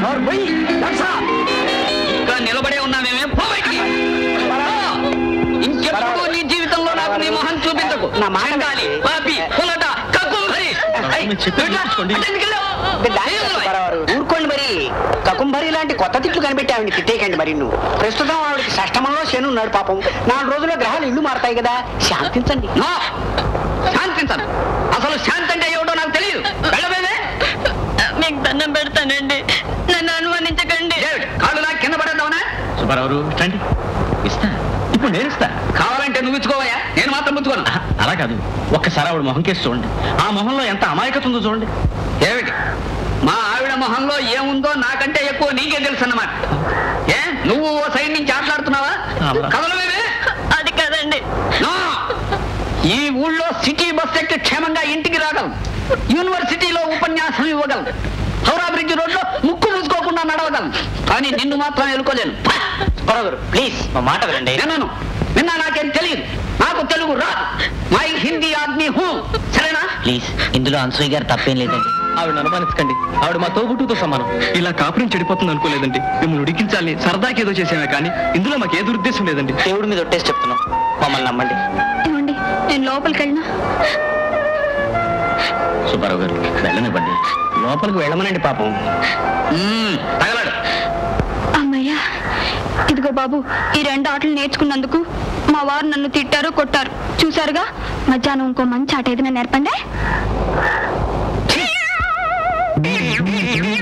ఇంకా నిలబడే ఉన్నామేమే పో బయటికి. పో. ఇంకెప్పుడు నీ జీవితంలో నాకు నీ మొహం చూపించకు నా మాట చెంగాలి, పాపి పులట కక్కుమరి ఊరుకోండి మరి కకుంభరి లాంటి కొత్త తిట్లు కనిపెట్టి ఆవిడ తిట్టేయకండి మరి నువ్వు ప్రస్తుతం ఆవిడకి షష్టమంలో శని ఉన్నాడు పాపం నాలుగు రోజుల్లో గ్రహాలు ఇల్లు మారతాయి కదా శాంతించండి నో శాంతించను అసలు శాంతి అంటే ఏమిటో నాకు తెలియదు వెళ్ళవేమే మీకు దండం పెడతానండి నన్ను అనుమానించకండి ఏమిటి? కాళ్ళు నాకు కింద పడేద్దామనా సుబ్బారావు రండి ఇస్తా ఇప్పుడు నేను ఇస్తా కావాలంటే నువ్వు ఇచ్చుకోవయ్యా నేను మాత్రం పుచ్చుకోను అలా కాదు ఒక్కసారి ఆవిడ మొహం కేసి చూడండి ఆ మొహంలో ఎంత అమాయకత ఉందో చూడండి ఏమిటి మా ఆవిడ మొహంలో ఏముందో నాకంటే ఎక్కువ నీకే తెలుసు అన్నమాట ఏ నువ్వు ఓ సైడ్ నుంచి ఆటలాడుతున్నావా అలా. కదలవేమే అది కదండి నో! ఈ ఊళ్ళో సిటీ బస్ ఎక్కి క్షేమంగా ఇంటికి రాగలం యూనివర్సిటీలో ఉపన్యాసం ఇవ్వగలం హౌరా బ్రిడ్జ్ రోడ్లో ముక్కు మూసుకోకుండా నడవగలం కానీ నిన్ను మాత్రం ఎలుకోలేను బరోబరు ప్లీజ్ మా మాట వినండి విన్నాను విన్నా నాకేం తెలియదు నాకు తెలుగు రాదు మై హిందీ ఆద్మీ హూ సరేనా ప్లీజ్ ఇందులో అన్సూయ గారు తప్పేం లేదండి ఆవిడ అనుమానించకండి ఆవిడ మా తోబుట్టుతో సమానం ఇలా కాపురం చెడిపోతుంది అనుకోలేదండి మిమ్మల్ని ఉడికించాలని సరదాకి ఏదో చేసామే కానీ ఇందులో మాకు ఏ దురుద్దేశం లేదండి దేవుడి మీద ఒట్టేసి చెప్తున్నాం మమ్మల్ని నమ్మండి ఏమండి నేను లోపలికి వెళ్ళినా సుబ్బారావు గారు వెళ్ళనివ్వండి లోపలికి వెళ్ళమనండి పాపం మ్మ్, తగలడు అమ్మయ్యా ఇదిగో బాబు ఈ రెండు ఆటలు నేర్చుకున్నందుకు మా వారు నన్ను తిట్టారు కొట్టారు చూసారుగా మధ్యాహ్నం ఇంకో మంచి ఆట ఏదైనా నేర్పండి